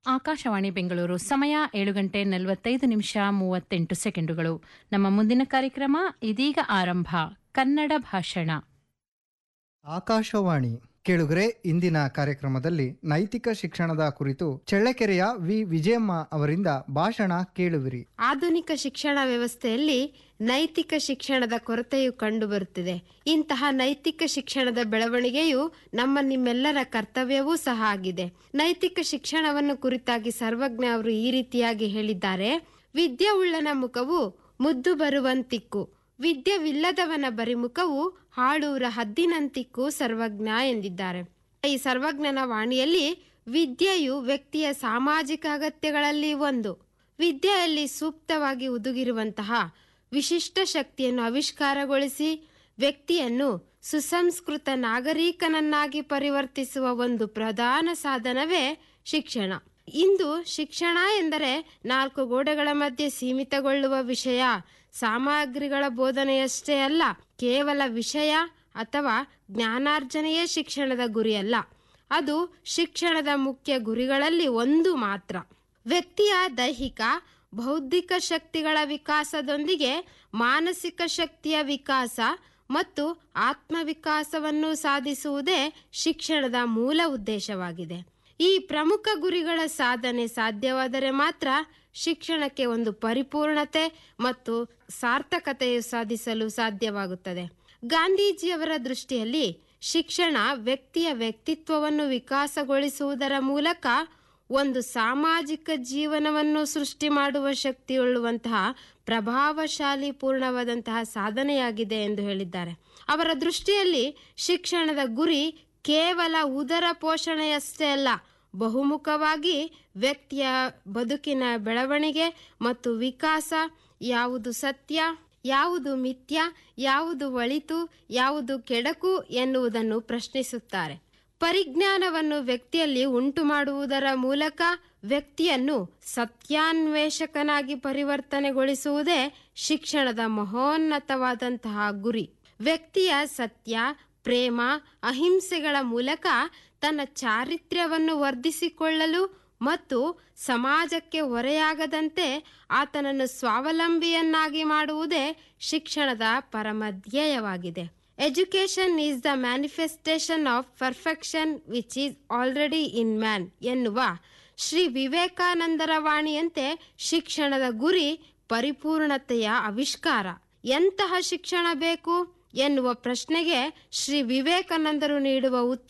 ಆಕಾಶವಾಣಿ ಬೆಂಗಳೂರು ಸಮಯ ಏಳು ಗಂಟೆ ನಲವತ್ತೈದು ನಿಮಿಷ ಮೂವತ್ತೆಂಟು ಸೆಕೆಂಡುಗಳು ನಮ್ಮ ಮುಂದಿನ ಕಾರ್ಯಕ್ರಮ ಇದೀಗ ಆರಂಭ ಕನ್ನಡ ಭಾಷಣ ಆಕಾಶವಾಣಿ ಕೇಳುಗರೆ ಇಂದಿನ ಕಾರ್ಯಕ್ರಮದಲ್ಲಿ ನೈತಿಕ ಶಿಕ್ಷಣದ ಕುರಿತು ಚಳ್ಳಕೆರೆಯ ವಿ ವಿಜಯಮ್ಮ ಅವರಿಂದ ಭಾಷಣ ಕೇಳುವಿರಿ ಆಧುನಿಕ ಶಿಕ್ಷಣ ವ್ಯವಸ್ಥೆಯಲ್ಲಿ ನೈತಿಕ ಶಿಕ್ಷಣದ ಕೊರತೆಯು ಕಂಡುಬರುತ್ತಿದೆ ಇಂತಹ ನೈತಿಕ ಶಿಕ್ಷಣದ ಬೆಳವಣಿಗೆಯು ನಮ್ಮ ನಿಮ್ಮೆಲ್ಲರ ಕರ್ತವ್ಯವೂ ಸಹ ಆಗಿದೆ ನೈತಿಕ ಶಿಕ್ಷಣವನ್ನು ಕುರಿತಾಗಿ ಸರ್ವಜ್ಞ ಅವರು ಈ ರೀತಿಯಾಗಿ ಹೇಳಿದ್ದಾರೆ ವಿದ್ಯೆ ಉಳ್ಳನ ಮುಖವು ಮುದ್ದು ಬರುವಂತಿಕ್ಕು ವಿದ್ಯವಿಲ್ಲದವನ ಬರಿಮುಖವು ಹಾಳೂರ ಹದ್ದಿನಂತಿಕ್ಕು ಸರ್ವಜ್ಞ ಎಂದಿದ್ದಾರೆ ಈ ಸರ್ವಜ್ಞನ ವಾಣಿಯಲ್ಲಿ ವಿದ್ಯೆಯು ವ್ಯಕ್ತಿಯ ಸಾಮಾಜಿಕ ಅಗತ್ಯಗಳಲ್ಲಿ ಒಂದು ವಿದ್ಯೆಯಲ್ಲಿ ಸೂಕ್ತವಾಗಿ ಹುದುಗಿರುವಂತಹ ವಿಶಿಷ್ಟ ಶಕ್ತಿಯನ್ನು ಆವಿಷ್ಕಾರಗೊಳಿಸಿ ವ್ಯಕ್ತಿಯನ್ನು ಸುಸಂಸ್ಕೃತ ನಾಗರಿಕನನ್ನಾಗಿ ಪರಿವರ್ತಿಸುವ ಒಂದು ಪ್ರಧಾನ ಸಾಧನವೇ ಶಿಕ್ಷಣ ಇಂದು ಶಿಕ್ಷಣ ಎಂದರೆ ನಾಲ್ಕು ಗೋಡೆಗಳ ಮಧ್ಯೆ ಸೀಮಿತಗೊಳ್ಳುವ ವಿಷಯ ಸಾಮಗ್ರಿಗಳ ಬೋಧನೆಯಷ್ಟೇ ಅಲ್ಲ ಕೇವಲ ವಿಷಯ ಅಥವಾ ಜ್ಞಾನಾರ್ಜನೆಯೇ ಶಿಕ್ಷಣದ ಗುರಿಯಲ್ಲ ಅದು ಶಿಕ್ಷಣದ ಮುಖ್ಯ ಗುರಿಗಳಲ್ಲಿ ಒಂದು ಮಾತ್ರ ವ್ಯಕ್ತಿಯ ದೈಹಿಕ ಬೌದ್ಧಿಕ ಶಕ್ತಿಗಳ ವಿಕಾಸದೊಂದಿಗೆ ಮಾನಸಿಕ ಶಕ್ತಿಯ ವಿಕಾಸ ಮತ್ತು ಆತ್ಮವಿಕಾಸವನ್ನು ಸಾಧಿಸುವುದೇ ಶಿಕ್ಷಣದ ಮೂಲ ಉದ್ದೇಶವಾಗಿದೆ ಈ ಪ್ರಮುಖ ಗುರಿಗಳ ಸಾಧನೆ ಸಾಧ್ಯವಾದರೆ ಮಾತ್ರ ಶಿಕ್ಷಣಕ್ಕೆ ಒಂದು ಪರಿಪೂರ್ಣತೆ ಮತ್ತು ಸಾರ್ಥಕತೆಯು ಸಾಧಿಸಲು ಸಾಧ್ಯವಾಗುತ್ತದೆ ಗಾಂಧೀಜಿಯವರ ದೃಷ್ಟಿಯಲ್ಲಿ ಶಿಕ್ಷಣ ವ್ಯಕ್ತಿಯ ವ್ಯಕ್ತಿತ್ವವನ್ನು ವಿಕಾಸಗೊಳಿಸುವುದರ ಮೂಲಕ ಒಂದು ಸಾಮಾಜಿಕ ಜೀವನವನ್ನು ಸೃಷ್ಟಿ ಮಾಡುವ ಶಕ್ತಿಯುಳ್ಳುವಂತಹ ಪ್ರಭಾವಶಾಲಿ ಪೂರ್ಣವಾದಂತಹ ಸಾಧನೆಯಾಗಿದೆ ಎಂದು ಹೇಳಿದ್ದಾರೆ ಅವರ ದೃಷ್ಟಿಯಲ್ಲಿ ಶಿಕ್ಷಣದ ಗುರಿ ಕೇವಲ ಉದರ ಪೋಷಣೆಯಷ್ಟೇ ಅಲ್ಲ ಬಹುಮುಖವಾಗಿ ವ್ಯಕ್ತಿಯ ಬದುಕಿನ ಬೆಳವಣಿಗೆ ಮತ್ತು ವಿಕಾಸ ಯಾವುದು ಸತ್ಯ ಯಾವುದು ಮಿಥ್ಯ ಯಾವುದು ಒಳಿತು ಯಾವುದು ಕೆಡಕು ಎನ್ನುವುದನ್ನು ಪ್ರಶ್ನಿಸುತ್ತಾರೆ ಪರಿಜ್ಞಾನವನ್ನು ವ್ಯಕ್ತಿಯಲ್ಲಿ ಉಂಟು ಮಾಡುವುದರ ಮೂಲಕ ವ್ಯಕ್ತಿಯನ್ನು ಸತ್ಯಾನ್ವೇಷಕನಾಗಿ ಪರಿವರ್ತನೆಗೊಳಿಸುವುದೇ ಶಿಕ್ಷಣದ ಮಹೋನ್ನತವಾದಂತಹ ಗುರಿ ವ್ಯಕ್ತಿಯ ಸತ್ಯ ಪ್ರೇಮ ಅಹಿಂಸೆಗಳ ಮೂಲಕ ತನ್ನ ಚಾರಿತ್ರ್ಯವನ್ನು ವರ್ಧಿಸಿಕೊಳ್ಳಲು ಮತ್ತು ಸಮಾಜಕ್ಕೆ ಹೊರೆಯಾಗದಂತೆ ಆತನನ್ನು ಸ್ವಾವಲಂಬಿಯನ್ನಾಗಿ ಮಾಡುವುದೇ ಶಿಕ್ಷಣದ ಪರಮ ಧ್ಯೇಯವಾಗಿದೆ education is the manifestation of perfection which is already in man ಎನ್ನುವ ಶ್ರೀ ವಿವೇಕಾನಂದರ ವಾಣಿಯಂತೆ ಶಿಕ್ಷಣದ ಗುರಿ ಪರಿಪೂರ್ಣತೆಯ ಆವಿಷ್ಕಾರ ಎಂತಹ ಶಿಕ್ಷಣ ಬೇಕು ಎನ್ನುವ ಪ್ರಶ್ನೆಗೆ ಶ್ರೀ ವಿವೇಕಾನಂದರು ನೀಡುವ ಉತ್ತರ